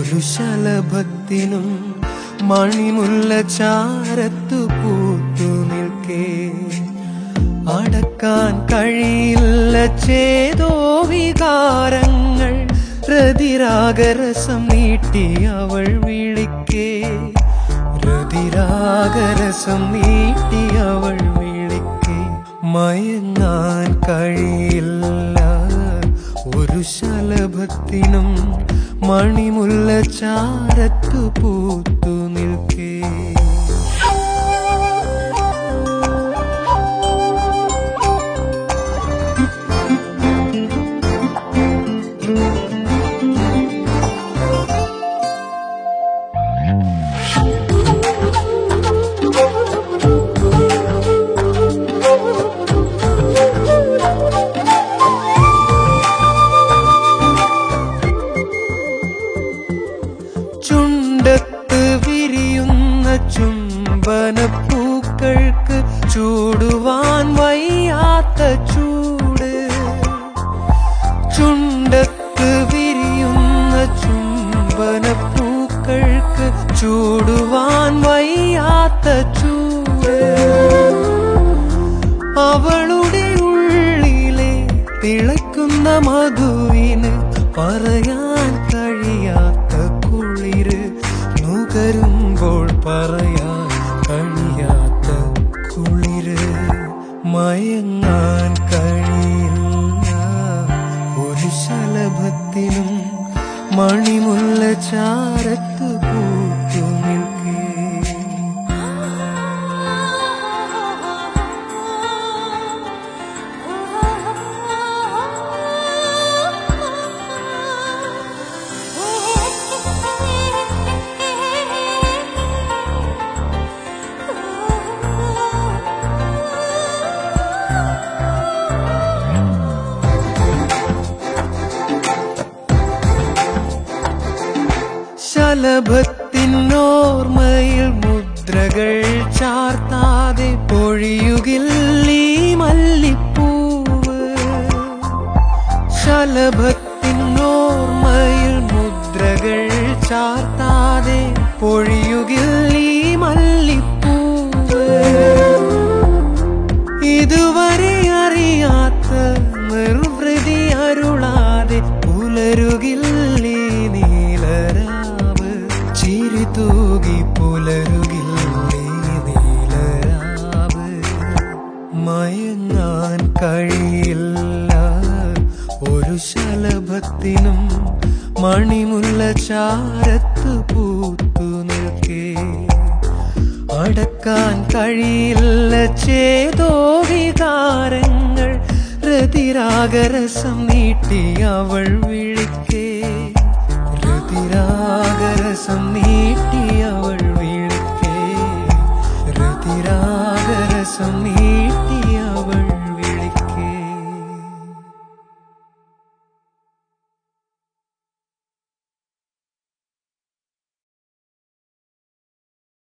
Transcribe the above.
ഒരു ശലഭത്തിനും മണിമുല്ല ചാരത്തു പൂത്തു നിൽക്കേ അടക്കാൻ കഴിയില്ല ചേതോ വികാരങ്ങൾ രതിരാഗരസം നീട്ടി അവൾ വിളിക്കേ രതിരാഗരസം നീട്ടി അവൾ വിളിക്കേ മയങ്ങാൻ കഴിയില്ല ഒരു ശലഭത്തിനും മണിമുല്ല ചാരത്തു പൂത്തു നിൽക്കേ ചുണ്ടത്ത് വിരിയുന്ന ചുംബനപ്പൂക്കൾക്ക് ചൂടുവാൻ വയ്യാത്ത ചൂട് ചുണ്ടത്ത് വിരിയുന്ന ചുംബനപ്പൂക്കൾക്ക് ചൂടുവാൻ വയ്യാത്ത ചൂട് അവളുടെ ഉള്ളിലെ തിളക്കുന്ന മധുവിന് പറയാൻ കഴിയാത്ത കുളിര് നുകരുമ്പോൾ പറയാൻ കഴിയാത്ത കുളിര് മയങ്ങാൻ കഴിയില്ല ഒരു ശലഭത്തിനും മണിമുല്ല ചാരത്ത് പൂത്തു നിൽക്കേ ശലഭത്തിനോർമ്മയിൽ മുദ്രകൾ ചാർത്താതെ പൊഴിയുകില്ലീ മല്ലിപ്പൂവ് ശലഭത്തിനോർമ്മയിൽ മുദ്രകൾ ചാർത്താതെ പൊഴിയുകില്ലീ മല്ലിപ്പൂവ് ഇതുവരെ അറിയാത്ത നിർവൃതി അരുളാതെ പുലരുകില്ലേ നീലരാവ് ചിരി തൂകി പുലരുകില്ലേ നീലരാവ് മയങ്ങാൻ കഴിയില്ല ഒരു ശലഭത്തിനും മണിമുല്ല ചാരത്ത് പൂത്തു നിൽക്കേ അടക്കാൻ കഴിയില്ല ചേതോ വികാരങ്ങൾ രതിരാഗരസം നീട്ടി അവൾ വിളിക്കേ രതിരാ